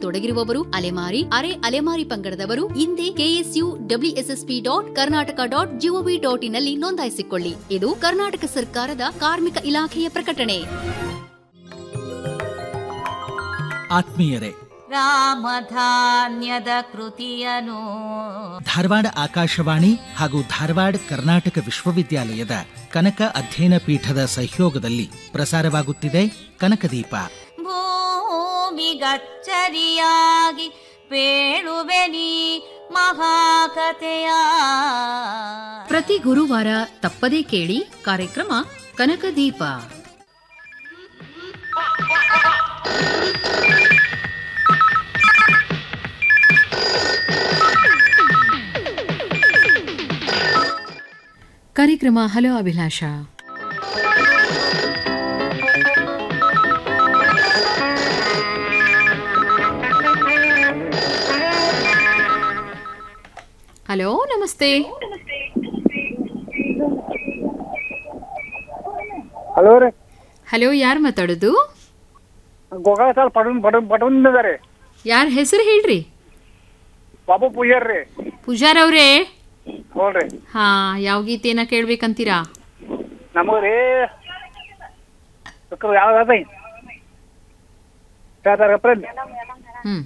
ತೊಡಗಿರುವವರು ಅಲೆಮಾರಿ ಅರೆ ಅಲೆಮಾರಿ ಪಂಗಡದವರು ಹಿಂದೆ KSU WSSP dot Karnataka dot GOV dot ಇನ್ನಲ್ಲಿ ನೋಂದಾಯಿಸಿಕೊಳ್ಳಿ ಇದು ಕರ್ನಾಟಕ ಸರ್ಕಾರದ ಕಾರ್ಮಿಕ ಇಲಾಖೆಯ ಪ್ರಕಟಣೆ ಆತ್ಮೀಯರೇ ರಾಮಧಾನ್ಯದ ಕೃತಿಯನು ಧಾರವಾಡ ಆಕಾಶವಾಣಿ ಹಾಗೂ ಧಾರವಾಡ ಕರ್ನಾಟಕ ವಿಶ್ವವಿದ್ಯಾಲಯದ ಕನಕ ಅಧ್ಯಯನ ಪೀಠದ ಸಹಯೋಗದಲ್ಲಿ ಪ್ರಸಾರವಾಗುತ್ತಿದೆ ಕನಕದೀಪ ಭೂಮಿಗಚ್ಚರಿಯಾಗಿ ಪೇಳುವೆನಿ ಮಹಾಕಥೆಯ ಪ್ರತಿ ಗುರುವಾರ ತಪ್ಪದೇ ಕೇಳಿ ಕಾರ್ಯಕ್ರಮ ಕನಕದೀಪ ಕಾರ್ಯಕ್ರಮ ಹಲೋ ಅಭಿಲಾಷ ಹಲೋ ನಮಸ್ತೆ ಹಲೋ ರೀ ಹಲೋ ಯಾರು ಮಾತಾಡೋದು ಗೋಕಾಳ ಸಾಲ್ ಪಟನ್ ಪಟನ್ ಪಟನ್ ಇದಾರೆ ಯಾರ ಹೆಸರು ಹೇಳ್ರಿ ಬಾಬು ಪೂಜಾರ್ ರೀ ಪೂಜಾರ್ ಅವ್ರೇ ನೋಡ್ರಿ ಹಾ ಯಾವ ಗೀತೆನ ಕೇಳ್ಬೇಕಂತೀರಾ ನಮಗ ರೀ ಯಾವ್ದು ಅದ ಹೇಳ್ತಾರ ಫ್ರೆಂಡ್ ಹ್ಮ್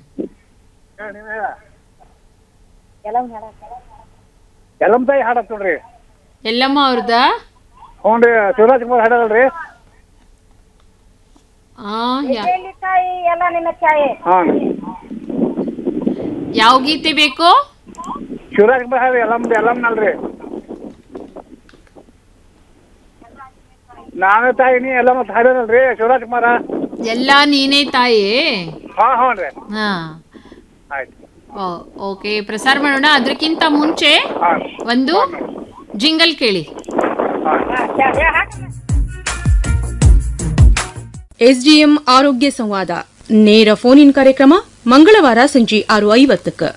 ಎಲ್ಲಮ್ ತಾಯಿ ಹಾಡತ್ ನೋಡ್ರಿ ಎಲ್ಲಮ್ಮ ಅವ್ರದ ಹ್ಞೂ ರೀ ಶಿವರಾಜ್ ಕುಮಾರ್ ಹಾಡಲ್ರಿ ಆ ಯಾ- ಹಾಂ ಯಾವ ಗೀತೆ ಬೇಕು ಶಿವರಾಜ್ ಕುಮಾರ್ ಹಾಡ್ರಿ ಎಲ್ಲಮ್ ಎಲ್ಲಮ್ನಲ್ರಿ ನಾನೇ ತಾಯಿ ನೀ ಎಲ್ಲ ಮತ್ತೆ ಹಾಡಲ್ರಿ ಶಿವರಾಜ್ ಕುಮಾರ ಎಲ್ಲ ನೀನೇ ತಾಯಿ ಹಾಂ ಹ್ಞೂ ರೀ ಹಾ ಆಯ್ತು ಓ- ಓಕೆ ಪ್ರಸಾರ ಮಾಡೋಣ ಅದಕ್ಕಿಂತ ಮುಂಚೆ ಹಾಂ ಒಂದು ಜಿಂಗಲ್ ಕೇಳಿ ಎಸ್ಡಿಎಂ ಆರೋಗ್ಯ ಸಂವಾದ ನೇರ ಫೋನ್ ಇನ್ ಕಾರ್ಯಕ್ರಮ ಮಂಗಳವಾರ ಸಂಜೆ ಆರು ಐವತ್ತಕ್ಕೆ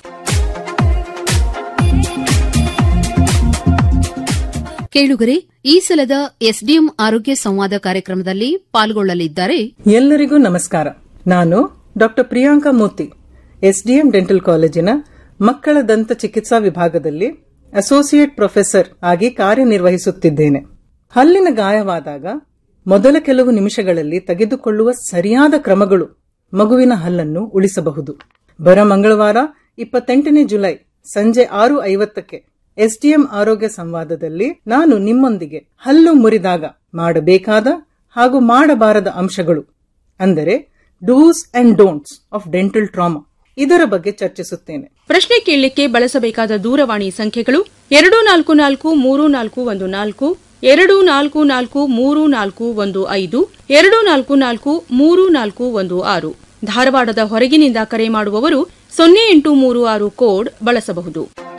ಕೇಳುಗರೆ ಈ ಸಲದ ಎಸ್ಡಿಎಂ ಆರೋಗ್ಯ ಸಂವಾದ ಕಾರ್ಯಕ್ರಮದಲ್ಲಿ ಪಾಲ್ಗೊಳ್ಳಲಿದ್ದಾರೆ ಎಲ್ಲರಿಗೂ ನಮಸ್ಕಾರ ನಾನು doctor Priyanka Moti SDM dental ಕಾಲೇಜಿನ ಮಕ್ಕಳ ದಂತ ಚಿಕಿತ್ಸಾ ವಿಭಾಗದಲ್ಲಿ ಅಸೋಸಿಯೇಟ್ ಪ್ರೊಫೆಸರ್ ಆಗಿ ಕಾರ್ಯನಿರ್ವಹಿಸುತ್ತಿದ್ದೇನೆ ಹಲ್ಲಿನ ಗಾಯವಾದಾಗ ಮೊದಲ ಕೆಲವು ನಿಮಿಷಗಳಲ್ಲಿ ತೆಗೆದುಕೊಳ್ಳುವ ಸರಿಯಾದ ಕ್ರಮಗಳು ಮಗುವಿನ ಹಲ್ಲನ್ನು ಉಳಿಸಬಹುದು ಬರ ಮಂಗಳವಾರ ಇಪ್ಪತ್ತೆಂಟನೇ ಜುಲೈ ಸಂಜೆ ಆರು ಐವತ್ತಕ್ಕೆ ಎಸ್ಡಿಎಂ ಆರೋಗ್ಯ ಸಂವಾದದಲ್ಲಿ ನಾನು ನಿಮ್ಮೊಂದಿಗೆ ಹಲ್ಲು ಮುರಿದಾಗ ಮಾಡಬೇಕಾದ ಹಾಗೂ ಮಾಡಬಾರದ ಅಂಶಗಳು ಅಂದರೆ dos and don'ts of dental trauma ಇದರ ಬಗ್ಗೆ ಚರ್ಚಿಸುತ್ತೇನೆ ಪ್ರಶ್ನೆ ಕೇಳಲಿಕ್ಕೆ ಬಳಸಬೇಕಾದ ದೂರವಾಣಿ ಸಂಖ್ಯೆಗಳು ಎರಡು ನಾಲ್ಕು ನಾಲ್ಕು ಮೂರು ನಾಲ್ಕು ಒಂದು ನಾಲ್ಕು ಎರಡು ನಾಲ್ಕು ನಾಲ್ಕು ಮೂರು ನಾಲ್ಕು ಒಂದು ಐದು ಎರಡು ನಾಲ್ಕು ನಾಲ್ಕು ಮೂರು ನಾಲ್ಕು ಒಂದು ಆರು ಧಾರವಾಡದ ಹೊರಗಿನಿಂದ ಕರೆ ಮಾಡುವವರು ಸೊನ್ನೆ ಎಂಟು ಮೂರು ಆರು ಕೋಡ್ ಬಳಸಬಹುದು